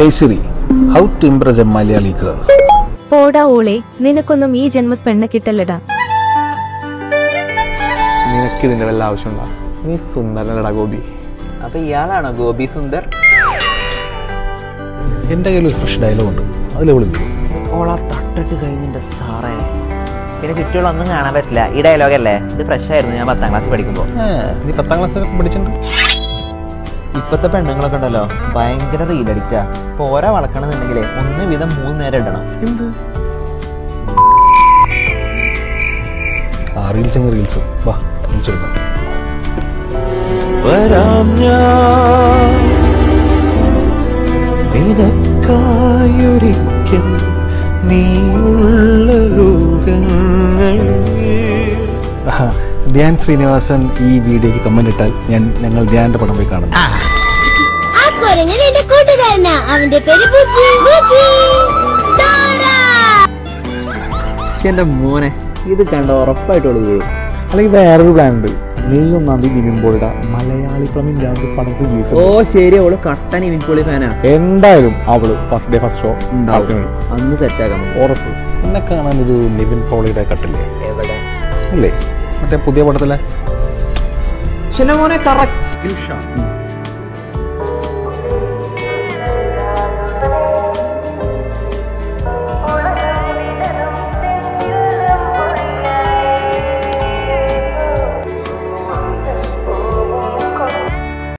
Hey Siri, how to impress a Malayali girl? പോടാ ഓളെ നിനക്കൊന്നും ഈ ജന്മ പെണ്ണ കിട്ടല്ലടാ നിനക്ക് ഇതിൻ്റെ വല്ല ആവശ്യമുണ്ടോ നീ സുന്ദരനടാ ഗോപി അപ്പൊ ഇയാളാണോ ഗോപി സുന്ദർ എൻ്റെ കയ്യിൽ ഒരു ഫ്രഷ് ഡയലോഗ് ഉണ്ട് അതിൽ വിളിക്കും ഓളാ തട്ടിട്ട് കഴിഞ്ഞിന്റെ സാറേ പിന്നെ ചുറ്റുള്ള ഒന്നും കാണാൻ പറ്റില്ല ഈ ഡയലോഗ് അല്ലേ ഇത് ഫ്രഷ് ആയിരുന്നു ഞാൻ പത്താം ക്ലാസ് പഠിക്കുമ്പോൾ നീ പത്താം ക്ലാസ്സിലൊക്കെ പഠിച്ചിട്ടുണ്ട് ഇപ്പത്തെ പെണ്ണുങ്ങളൊക്കെ ഉണ്ടല്ലോ ഭയങ്കര റീൽ അഡിക്റ്റാ പോരാ വളക്കണമെന്നുണ്ടെങ്കിൽ ഒന്ന് വീതം മൂന്ന് നേരം ഇടണം ആ റീൽസ് എങ്കിൽ റീൽസ് വാ റീൽസ് എടുക്കാം വരാം ഞാൻ നിനക്കായൊരിക്കൽ നീയുള്ള ലോകങ്ങളിൽ ആഹാ, ധ്യാൻ ശ്രീനിവാസൻ ഈ വീഡിയോയ്ക്ക് കമന്റ് ഇട്ടാൽ ഞാൻ ഞങ്ങൾ ധ്യാന്റെ പടം പോയി കാണുന്നു ആ കുരങ്ങൻ എന്റെ കൂട്ടുകാരനാ അവന്റെ പേര് ബുജി ബുജി ഡോറ എന്റെ മോനെ ഇത് കണ്ട ഉറപ്പായിട്ടുള്ള വീഴും അല്ലെങ്കിൽ വേറൊരു പ്ലാൻ ഉണ്ട് മെയ് ഒന്നാം തീയതി നിവിൻപോളിയുടെ മലയാളി പ്രമിൻ രാജ് പടം റിലീസ് ഓ ശരി ഓള് കട്ടൻ ഇവിൻ പോളി ഫാനാ എന്തായാലും അവള് ഫസ്റ്റ് ഡേ ഫസ്റ്റ് ഷോ ഉണ്ടാവും അന്ന് സെറ്റാക്കാൻ നമുക്ക് ഉറപ്പ് എന്നെ കാണാൻ ഒരു നിവിൻ പോളിയുടെ കട്ടില്ലേ എവിടെ അല്ലേ മറ്റേ പുതിയ പടത്തിലെ മോനെ കറക്റ്റ്